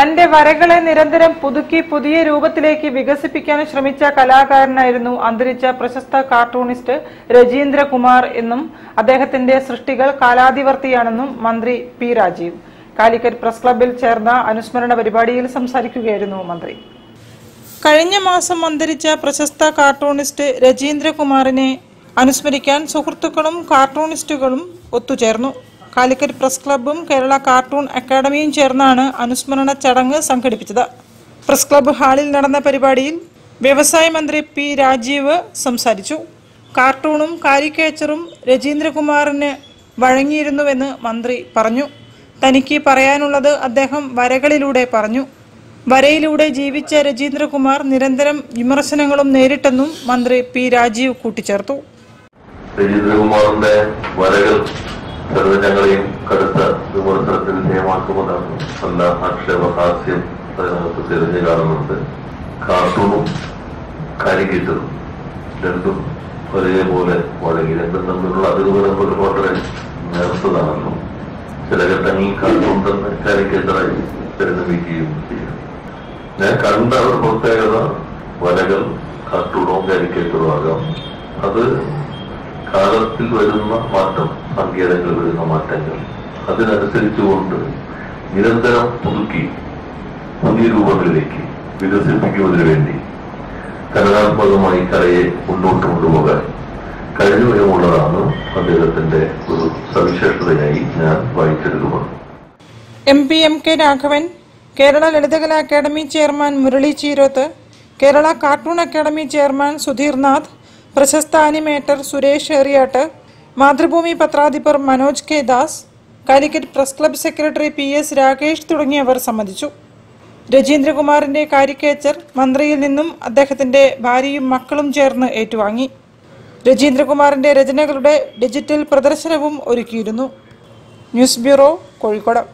തന്റെ വരകളെ നിരന്തരം പുതുക്കി പുതിയ രൂപത്തിലേക്ക് വികസിപ്പിക്കാൻ ശ്രമിച്ച കലാകാരനായിരുന്നു അന്തരിച്ച പ്രശസ്ത കാർട്ടൂണിസ്റ്റ് രജീന്ദ്രകുമാർ എന്നും അദ്ദേഹത്തിന്റെ സൃഷ്ടികൾ കാലാതിവർത്തിയാണെന്നും മന്ത്രി പി രാജീവ് കാലിക്കറ്റ് പ്രസ് ക്ലബ്ബിൽ ചേർന്ന അനുസ്മരണ പരിപാടിയിൽ സംസാരിക്കുകയായിരുന്നു മന്ത്രി കഴിഞ്ഞ മാസം അന്തരിച്ച പ്രശസ്ത കാർട്ടൂണിസ്റ്റ് രജീന്ദ്രകുമാറിനെ അനുസ്മരിക്കാൻ സുഹൃത്തുക്കളും കാർട്ടൂണിസ്റ്റുകളും ഒത്തുചേർന്നു കാലിക്കറ്റ് പ്രസ് ക്ലബ്ബും കേരള കാർട്ടൂൺ അക്കാദമിയും ചേർന്നാണ് അനുസ്മരണ ചടങ്ങ് സംഘടിപ്പിച്ചത് പ്രസ് ക്ലബ്ബ് ഹാളിൽ നടന്ന പരിപാടിയിൽ വ്യവസായ മന്ത്രി പി രാജീവ് സംസാരിച്ചു കാർട്ടൂണും കാരിക്കേച്ചറും രജീന്ദ്രകുമാറിന് വഴങ്ങിയിരുന്നുവെന്ന് മന്ത്രി പറഞ്ഞു തനിക്ക് പറയാനുള്ളത് അദ്ദേഹം വരകളിലൂടെ പറഞ്ഞു വരയിലൂടെ ജീവിച്ച രജീന്ദ്രകുമാർ നിരന്തരം വിമർശനങ്ങളും നേരിട്ടെന്നും മന്ത്രി പി രാജീവ് കൂട്ടിച്ചേർത്തു രജീന്ദ്രകുമാറിന്റെ വരകൾ ചിലത് ഞങ്ങളെയും കടുത്ത വിമർശനത്തിന് വിധേയമാക്കുമെന്നാണ് നല്ല ആക്ഷേപഹാസ്യം അതിനകത്ത് തിരിഞ്ഞു കാണുന്നുണ്ട് കാർട്ടൂണും കാരിക്കേറ്ററും രണ്ടും ഒരേപോലെ വഴങ്ങി രണ്ടും തമ്മിലുള്ള അതിർവരം ഒരു വളരെ നേർത്തതാണല്ലോ ചില ഘട്ടങ്ങളിൽ കാർട്ടൂൺ തന്നെ കാരിക്കേറ്ററായി പരിണമിക്കുകയും ചെയ്യും ഞാൻ കണ്ട ഒരു പ്രത്യേകത വരകൾ കാർട്ടൂണോ കാരിക്കേറ്ററോ ആകാം അത് കാലത്തിൽ വരുന്ന മാറ്റം സങ്കേതങ്ങളിൽ വരുന്ന മാറ്റങ്ങൾ അതിനനുസരിച്ചുകൊണ്ട് നിരന്തരം പുതുക്കി പുതിയ രൂപങ്ങളിലേക്ക് വികസിപ്പിക്കുന്നതിന് വേണ്ടി ചലനാത്മകമായി കലയെ മുന്നോട്ട് കൊണ്ടുപോകാൻ കഴിഞ്ഞു എന്നുള്ളതാണ് അദ്ദേഹത്തിന്റെ ഒരു സവിശേഷതയായി ഞാൻ വായിച്ചെടുക്കുന്നത് M P M K Raghavan Kerala Lalithakala academy chairman Murali Cheeroth Kerala cartoon academy chairman Sudheer Nath പ്രശസ്ത ആനിമേറ്റർ സുരേഷ് ഏറിയാട്ട് മാതൃഭൂമി പത്രാധിപർ Manoj K Das Calicut press club secretary P S Rakesh തുടങ്ങിയവർ സംബന്ധിച്ചു രജീന്ദ്രകുമാറിന്റെ കാരിക്കേച്ചർ മന്ത്രിയിൽ നിന്നും അദ്ദേഹത്തിന്റെ ഭാര്യയും മക്കളും ചേർന്ന് ഏറ്റുവാങ്ങി രജീന്ദ്രകുമാറിന്റെ രചനകളുടെ ഡിജിറ്റൽ പ്രദർശനവും ഒരുക്കിയിരുന്നു ന്യൂസ് ബ്യൂറോ കോഴിക്കോട്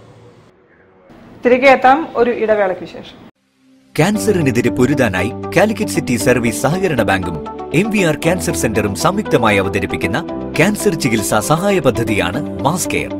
തിരികെ എത്താം ഒരു ഇടവേളയ്ക്ക് ശേഷം ക്യാൻസറിനെതിരെ പൊരുതാനായി കാലിക്കറ്റ് സിറ്റി സർവീസ് സഹകരണ ബാങ്കും എം വി ആർ ക്യാൻസർ സെന്ററും സംയുക്തമായി അവതരിപ്പിക്കുന്ന ക്യാൻസർ ചികിത്സാ സഹായ പദ്ധതിയാണ് മാസ് കെയർ